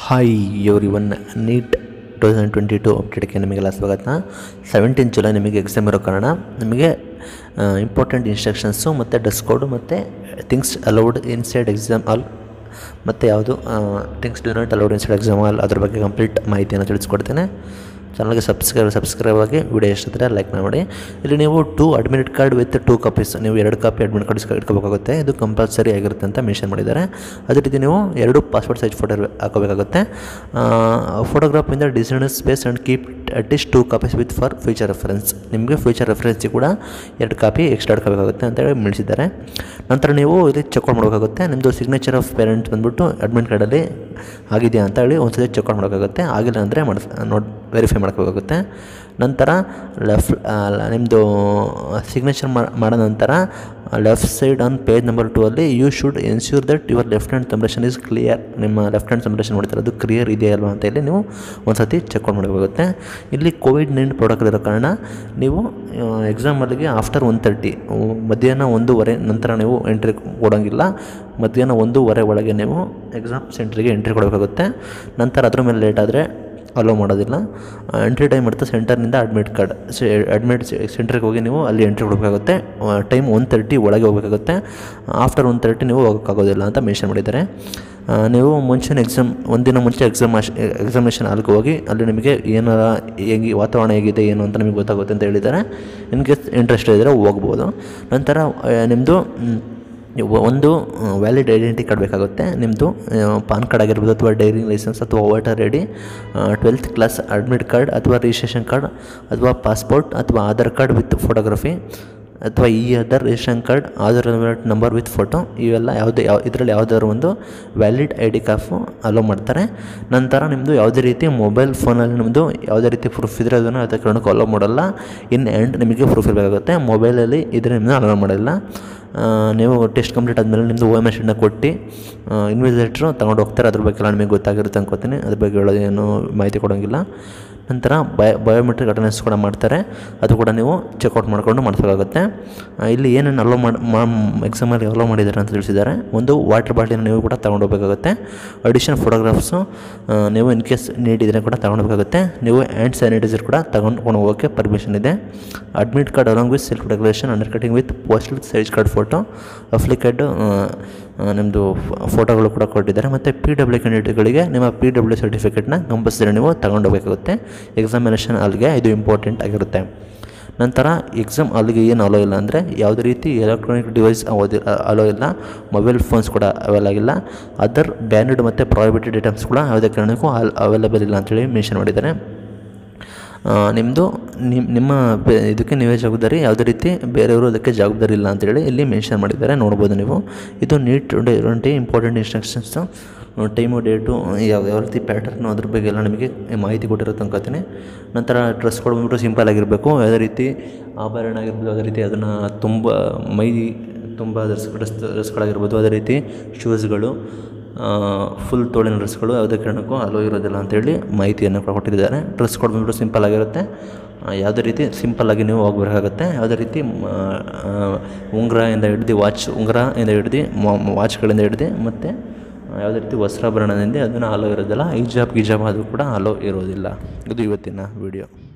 hi everyone NEET two thousand twenty two ಅಪ್ಡೇಟ್ಗೆ ನಿಮಗೆಲ್ಲ ಸ್ವಾಗತ ಸೆವೆಂಟೀನ್ ಜುಲೈ ನಿಮಗೆ ಎಕ್ಸಾಮ್ ಇರೋ ಕಾರಣ ನಿಮಗೆ ಇಂಪಾರ್ಟೆಂಟ್ ಇನ್ಸ್ಟ್ರಕ್ಷನ್ಸು ಮತ್ತು ಡ್ರೆಸ್ ಕೋಡು ಮತ್ತು things allowed inside exam hall ಮತ್ತು ಯಾವುದು things do not allowed inside exam hall ಅದ್ರ ಬಗ್ಗೆ ಕಂಪ್ಲೀಟ್ ಮಾಹಿತಿಯನ್ನು ತಿಳಿಸ್ಕೊಡ್ತೇನೆ ಚಾನಲ್ಗೆ ಸಬ್ಸ್ಕ್ರೈಬ್ ಸಬ್ಸ್ಕ್ರೈಬ್ ಆಗಿ ವಿಡಿಯೋ ಎಷ್ಟಿದ್ರೆ ಲೈಕ್ ಮಾಡಿ ಇಲ್ಲಿ ನೀವು two admit card with two copies ನೀವು ಎರಡು ಕಾಪಿ ಅಡ್ಮಿಟ್ ಕಾರ್ಡ್ ಇಟ್ಕೋಬೇಕಾಗುತ್ತೆ ಇದು ಕಂಪಲ್ಸರಿ ಆಗಿರುತ್ತೆ ಅಂತ ಮೆನ್ಷನ್ ಮಾಡಿದ್ದಾರೆ ಅದೇ ರೀತಿ ನೀವು ಎರಡು ಪಾಸ್ಪೋರ್ಟ್ ಸೈಜ್ ಫೋಟೋ ಹಾಕೋಬೇಕಾಗುತ್ತೆ ಫೋಟೋಗ್ರಾಫಿಂದ design space and keep at least two copies with for future reference ನಿಮಗೆ ಫ್ಯೂಚರ್ ರೆಫರೆನ್ಸಿಗೆ ಕೂಡ ಎರಡು ಕಾಪಿ ಎಕ್ಸ್ಟ್ರಾ ಇಟ್ಕೋಬೇಕಾಗುತ್ತೆ ಅಂತೇಳಿ ತಿಳಿಸಿದ್ದಾರೆ ನಂತರ ನೀವು ಇಲ್ಲಿ ಚೆಕ್ಔಟ್ ಮಾಡಬೇಕಾಗುತ್ತೆ ನಿಮ್ಮದು ಸಿಗ್ನೇಚರ್ ಆಫ್ ಪೇರೆಂಟ್ಸ್ ಬಂದುಬಿಟ್ಟು ಅಡ್ಮಿಟ್ ಕಾರ್ಡಲ್ಲಿ ಆಗಿದೆಯಾ ಅಂತ ಹೇಳಿ ಒಂದ್ಸತಿ ಚೆಕ್ಔಟ್ ಮಾಡಬೇಕಾಗುತ್ತೆ ಆಗಿಲ್ಲ ಅಂದರೆ ಮಾಡಿಸ್ ನೋಡಿ ವೆರಿಫೈ ಮಾಡ್ಕೋಬೇಕಾಗುತ್ತೆ ನಂತರ ಲೆಫ್ಟ್ ನಿಮ್ಮದು ಸಿಗ್ನೇಚರ್ ಮಾಡೋ ನಂತರ left side on page number two ಅಲ್ಲಿ you should ensure that your left hand thumb impression is clear ನಿಮ್ಮ ಲೆಫ್ಟ್ ಹ್ಯಾಂಡ್ ಸಂಬ್ರೇಷನ್ ಮಾಡ್ತಾರೆ ಅದು ಕ್ಲಿಯರ್ ಇದೆಯಾ ಅಲ್ವಾ ಅಂತ ಹೇಳಿ ನೀವು ಒಂದು ಸತಿ ಚೆಕ್ಔಟ್ ಮಾಡಬೇಕಾಗುತ್ತೆ ಇಲ್ಲಿ ಕೋವಿಡ್ ನೈನ್ ಪ್ರಾಡಕ್ಟ್ ಇರೋ ಕಾರಣ ನೀವು ಎಕ್ಸಾಮಲ್ಲಿಗೆ ಆಫ್ಟರ್ ಒನ್ ತರ್ಟಿ ಮಧ್ಯಾಹ್ನ ಒಂದೂವರೆ ನಂತರ ನೀವು ಎಂಟ್ರಿ ಕೊಡೋಂಗಿಲ್ಲ ಮಧ್ಯಾಹ್ನ ಒಂದೂವರೆ ಒಳಗೆ ನೀವು ಎಕ್ಸಾಮ್ ಸೆಂಟ್ರಿಗೆ ಎಂಟ್ರಿ ಕೊಡಬೇಕಾಗುತ್ತೆ ನಂತರ ಅದ್ರ ಮೇಲೆ ಲೇಟ್ ಆದರೆ ಅಲೋ ಮಾಡೋದಿಲ್ಲ ಎಂಟ್ರಿ ಟೈಮ್ ಇರುತ್ತೆ ಸೆಂಟರ್ನಿಂದ ಅಡ್ಮಿಟ್ ಕಾರ್ಡ್ ಅಡ್ಮಿಟ್ ಸೆಂಟ್ರಿಗೆ ಹೋಗಿ ನೀವು ಅಲ್ಲಿ ಎಂಟ್ರಿ ಕೊಡಬೇಕಾಗುತ್ತೆ ಟೈಮ್ ಒನ್ ತರ್ಟಿ ಒಳಗೆ ಹೋಗಬೇಕಾಗುತ್ತೆ ಆಫ್ಟರ್ ಒನ್ ತರ್ಟಿ ನೀವು ಹೋಗೋಕ್ಕಾಗೋದಿಲ್ಲ ಅಂತ ಮೆನ್ಷನ್ ಮಾಡಿದ್ದಾರೆ ನೀವು ಮುಂಚಿನ ಎಕ್ಸಾಮ್ ಒಂದಿನ ಮುಂಚೆ ಎಕ್ಸಾಮ್ ಎಕ್ಸಾಮಿನೇಷನ್ ಹಾಲ್ಗೆ ಹೋಗಿ ಅಲ್ಲಿ ನಿಮಗೆ ಏನಾರ ಹೇಗೆ ವಾತಾವರಣ ಹೇಗಿದೆ ಏನು ಅಂತ ನಿಮಗೆ ಗೊತ್ತಾಗುತ್ತೆ ಅಂತ ಹೇಳಿದ್ದಾರೆ ಇನ್ ಕೇಸ್ ಇಂಟ್ರೆಸ್ಟ್ ಇದ್ದರೆ ಹೋಗ್ಬೋದು ನಂತರ ನಿಮ್ಮದು ಒಂದು ವ್ಯಾಲಿಡ್ ಐಡೆಂಟಿ ಕಾರ್ಡ್ ಬೇಕಾಗುತ್ತೆ ನಿಮ್ಮದು ಪಾನ್ ಕಾರ್ಡ್ ಆಗಿರ್ಬೋದು ಅಥವಾ ಡೈರಿಂಗ್ ಲೈಸೆನ್ಸ್ ಅಥವಾ voter I D twelfth class admit card ಅಥವಾ ರಿಜಿಸ್ಟ್ರೇಷನ್ ಕಾರ್ಡ್ ಅಥವಾ ಪಾಸ್ಪೋರ್ಟ್ ಅಥವಾ ಆಧಾರ್ ಕಾರ್ಡ್ ವಿತ್ ಫೋಟೋಗ್ರಫಿ ಅಥವಾ ಈ other ration card Aadhaar number with photo ಇವೆಲ್ಲ ಯಾವುದೇ ಯಾವ ಇದರಲ್ಲಿ ಯಾವುದಾದ್ರು ಒಂದು valid I D copy allow ಮಾಡ್ತಾರೆ ನಂತರ ನಿಮ್ಮದು ಯಾವುದೇ ರೀತಿ ಮೊಬೈಲ್ ಫೋನಲ್ಲಿ ನಿಮ್ಮದು ಯಾವುದೇ ರೀತಿ ಪ್ರೂಫ್ ಇದ್ದರೆ ಅದನ್ನು ಯಾವುದೇ ಕಾರಣಕ್ಕೂ ಅಲೋ ಮಾಡಲ್ಲ ಇನ್ ಆ್ಯಂಡ್ ನಿಮಗೆ ಪ್ರೂಫ್ ಇರಬೇಕಾಗುತ್ತೆ ಮೊಬೈಲಲ್ಲಿ ಇದ್ರೆ ನಿಮ್ಮದು ಅಲೋ ಮಾಡೋಲ್ಲ ನೀವು ಟೆಸ್ಟ್ ಕಂಪ್ಲೀಟ್ ಆದಮೇಲೆ ನಿಮ್ಮದು ಓ ಎಮ್ ಎಸ್ ಶೀಟ್ನ ಕೊಟ್ಟು ಇನ್ವಿಜಿಲೇಟ್ರು ತೊಗೊಂಡು ಹೋಗ್ತಾರೆ ಅದ್ರ ಬಗ್ಗೆ ಎಲ್ಲ ನಿಮಗೆ ಗೊತ್ತಾಗಿರುತ್ತೆ ಅನ್ಕೋತೀನಿ ಅದ್ರ ಬಗ್ಗೆ ಹೇಳೋದು ಏನು ಮಾಹಿತಿ ಕೊಡೋಂಗಿಲ್ಲ ನಂತರ ಬಯ ಬಯೋಮೆಟ್ರಿಕ್ ಅಟೆಂಡೆನ್ಸ್ ಕೂಡ ಮಾಡ್ತಾರೆ ಅದು ಕೂಡ ನೀವು ಚೆಕ್ಔಟ್ ಮಾಡಿಕೊಂಡು ಮಾಡಿಸಬೇಕಾಗುತ್ತೆ ಇಲ್ಲಿ ಏನೇನು ಅಲೋ ಮಾಡಿ ಎಕ್ಸಾಮಲ್ಲಿ ಅಲೋ ಮಾಡಿದ್ದಾರೆ ಅಂತ ತಿಳಿಸಿದ್ದಾರೆ ಒಂದು ವಾಟರ್ ಬಾಟ್ಲಿನ ನೀವು ಕೂಡ ತೊಗೊಂಡು ಹೋಗಬೇಕಾಗುತ್ತೆ ಅಡಿಷನ್ ಫೋಟೋಗ್ರಾಫ್ಸು ನೀವು ಇನ್ ಕೇಸ್ ನೀಡಿದರೆ ಕೂಡ ತೊಗೊಂಡೋಗ್ಬೇಕಾಗುತ್ತೆ ನೀವು ಹ್ಯಾಂಡ್ ಸ್ಯಾನಿಟೈಸರ್ ಕೂಡ ತಗೊಂಡು ಹೋಗೋಕ್ಕೆ ಪರ್ಮಿಷನ್ ಇದೆ admit card along with self declaration undertaking with postal size card photo ಅಪ್ಲಿಕೇಡ್ ನಿಮ್ಮದು ಫೋಟೋಗಳು ಕೂಡ ಕೊಟ್ಟಿದ್ದಾರೆ ಮತ್ತು ಪಿ ಡಬ್ಲ್ಯೂ ಕ್ಯಾಂಡಿಡೇಟ್ಗಳಿಗೆ ನಿಮ್ಮ ಪಿ ಡಬ್ಲ್ಯೂ ಸರ್ಟಿಫಿಕೇಟ್ನ ಕಂಪಲ್ಸರಿ ನೀವು ತಗೊಂಡೋಗ್ಬೇಕಾಗುತ್ತೆ ಎಕ್ಸಾಮಿನೇಷನ್ ಅಲ್ಲಿಗೆ ಇದು ಇಂಪಾರ್ಟೆಂಟ್ ಆಗಿರುತ್ತೆ ನಂತರ ಎಕ್ಸಾಮ್ ಅಲ್ಲಿಗೆ ಏನು ಅಲೋ ಇಲ್ಲ ಅಂದರೆ ಯಾವುದೇ ರೀತಿ ಎಲೆಕ್ಟ್ರಾನಿಕ್ ಡಿವೈಸ್ ಓದಿ ಅಲೋ ಇಲ್ಲ ಮೊಬೈಲ್ ಫೋನ್ಸ್ ಕೂಡ ಅವೈಲ್ ಆಗಿಲ್ಲ ಅದರ್ ಬ್ಯಾನ್ಡ್ ಮತ್ತು ಪ್ರಾಹಿಬಿಟೆಡ್ ಐಟಮ್ಸ್ ಕೂಡ ಯಾವುದೇ ಕಾರಣಕ್ಕೂ ಅವೈಲೇಬಲ್ ಇಲ್ಲ ಅಂತೇಳಿ ಮೆನ್ಷನ್ ಮಾಡಿದ್ದಾರೆ ನಿಮ್ಮದು ನಿಮ್ಮ ನಿಮ್ಮ ಇದಕ್ಕೆ ನೀವೇ ಜವಾಬ್ದಾರಿ ಯಾವುದೇ ರೀತಿ ಬೇರೆಯವರು ಅದಕ್ಕೆ ಜವಾಬ್ದಾರಿ ಇಲ್ಲ ಅಂತೇಳಿ ಇಲ್ಲಿ ಮೆನ್ಷನ್ ಮಾಡಿದ್ದಾರೆ ನೋಡ್ಬೋದು ನೀವು ಇದು NEET twenty important instructions time date ಯಾವ ಯಾವ ರೀತಿ ಪ್ಯಾಟರ್ನು ಅದ್ರ ಬಗ್ಗೆ ಎಲ್ಲ ನಿಮಗೆ ಮಾಹಿತಿ ಕೊಟ್ಟಿರುತ್ತೆ ಅನ್ಕೋತೀನಿ ನಂತರ ಡ್ರೆಸ್ ಕೋಡ್ ಬಂದ್ಬಿಟ್ಟು ಸಿಂಪಲ್ ಆಗಿರಬೇಕು ಯಾವುದೇ ರೀತಿ ಆಭರಣ ಆಗಿರ್ಬೋದು ಯಾವುದೇ ರೀತಿ ಅದನ್ನು ತುಂಬ ಮೈ ತುಂಬ ಡ್ರೆಸ್ ಡ್ರೆಸ್ ಡ್ರೆಸ್ಗಳಾಗಿರ್ಬೋದು ಅದೇ ರೀತಿ ಶೂಸ್ಗಳು ಫುಲ್ ತೋಳಿನ ಡ್ರೆಸ್ಗಳು ಯಾವುದೇ ಕಾರಣಕ್ಕೂ ಅಲೋ ಇರೋದಿಲ್ಲ ಅಂತೇಳಿ ಮಾಹಿತಿಯನ್ನು ಕೂಡ ಕೊಟ್ಟಿದ್ದಾರೆ ಡ್ರೆಸ್ ಕೋಡ್ ಬಂದ್ಬಿಟ್ಟು ಸಿಂಪಲ್ ಆಗಿರುತ್ತೆ ಯಾವುದೇ ರೀತಿ ಸಿಂಪಲ್ಲಾಗಿ ನೀವು ಹೋಗ್ಬೇಕಾಗತ್ತೆ ಯಾವುದೇ ರೀತಿ ಉಂಗುರದಿಂದ ಹಿಡ್ದು ವಾಚ್ ಉಂಗುರದಿಂದ ಹಿಡ್ದು ವಾಚ್ಗಳಿಂದ ಹಿಡ್ದು ಮತ್ತು ಯಾವುದೇ ರೀತಿ ವಸ್ತ್ರಾಭರಣದಿಂದ ಅದನ್ನು ಅಲೋ ಇರೋದಿಲ್ಲ ಹಿಜಾಬ್ ಗಿಜಾಬ್ ಅದು ಕೂಡ ಅಲೋ ಇರೋದಿಲ್ಲ ಇದು ಇವತ್ತಿನ ವಿಡಿಯೋ